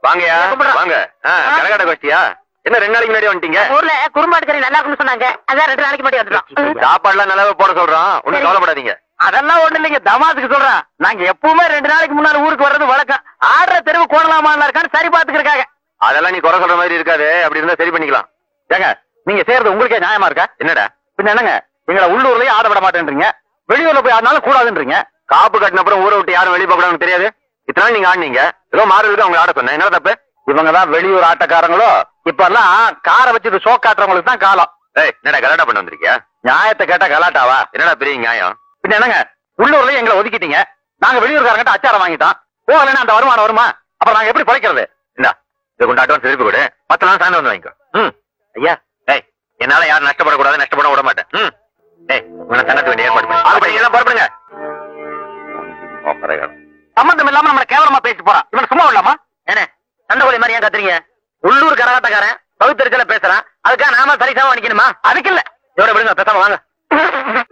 வாங்கயா கும்பிடுறோம். வாங்க ஆ, கரகாட்ட கோஷ்டியா என்ன ரெண்டு நாளைக்கு முன்னாடி வந்துட்டீங்க ஊர்ல குறும்பாடு கறி நல்லா இருக்குன்னு சொன்னாங்க அதான் ரெண்டு நாளைக்கு முன்னாடி வந்துட்டோம் சாப்பாடுலாம் நல்லாவே போட சொல்றோம் ஒண்ணும் சரி. கவலைப்படாதீங்க அதெல்லாம் ஒண்ணு இல்லைங்க தமாசுக்கு சொல்றேன் நாங்க எப்பவுமே ரெண்டு நாளைக்கு முன்னாடி ஊருக்கு வர்றது வழக்கம் ஆடுற தெருவு கோணலாமான்ல இருக்கான்னு சரி பாத்துக்கிறக்காக அதெல்லாம் நீ குறை சொல்ற மாதிரி இருக்காது அப்படி இருந்தா சரி பண்ணிக்கலாம் ஏங்க நீங்க செய்யறது உங்களுக்கே நியாயமா இருக்கா என்னடா பின்ன என்னங்க எங்களை உள்ளூர்லயே ஆட விட மாட்டேன்றீங்க வெளியூர்ல போய் ஆடினாலும் கூடாதுன்றீங்க காப்பு கட்டின அப்புறம் ஊரை விட்டு யாரும் வெளியே போகக்கூடாதுன்னு தெரியாது இத்தனை நாள் நீங்க ஆடுனீங்க ஏதோ மாறுவதுக்கு அவங்க ஆட சொன்னேன் என்ன தப்பு இவங்க தான் வெளியூர் ஆட்டக்காரங்களோ இப்ப எல்லாம் காரை வச்சுட்டு ஷோ காட்டுறவங்களுக்கு தான் காலம் ஏய் என்னடா கலாட்டா பண்ண வந்திருக்கியா நியாயத்தை கேட்டா கலாட்டாவா என்னடா பெரிய நியாயம் பின்ன என்னங்க உள்ளூர்லயே எங்களை ஒதுக்கிட்டீங்க நாங்க வெளியூர்காரங்கிட்ட அச்சாரம் வாங்கிட்டோம் போகலன்னா அந்த வருமானம் வருமா அப்புறம் நாங்க எப்படி பிழைக்கிறது இந்தா இதை கொண்டு அட்வான்ஸ் திருப்பி கொடு மத்த நாள் சாயந்தரம் வந்து வாங்கிக்கோ ம் ஐயா ஏய் என்னால யாரும் நஷ்டப்படக்கூடாது நஷ்டப்பட விட மாட்டேன் ம் ஏய் உங்களை தங்கத்து வேண்டிய ஏற்பாடு பண்ணு அது பண்ணி எல்லாம் புறப்படுங்க சம்பந்தம் இல்லாம நம்மள கேவலமா பேசி போறான் இவன் சும்மா விடலாமா என்ன சண்டகோலி மாதிரி ஏன் கத்துறீங்க உள்ளூர் கரகாட்டக்காரன் பகுத்தறிச்சல பேசுறான் அதுக்காக நாம சரிசமா நிக்கணுமா அதுக்கு இல்ல இதோட விடுங்க பேசாம வாங்க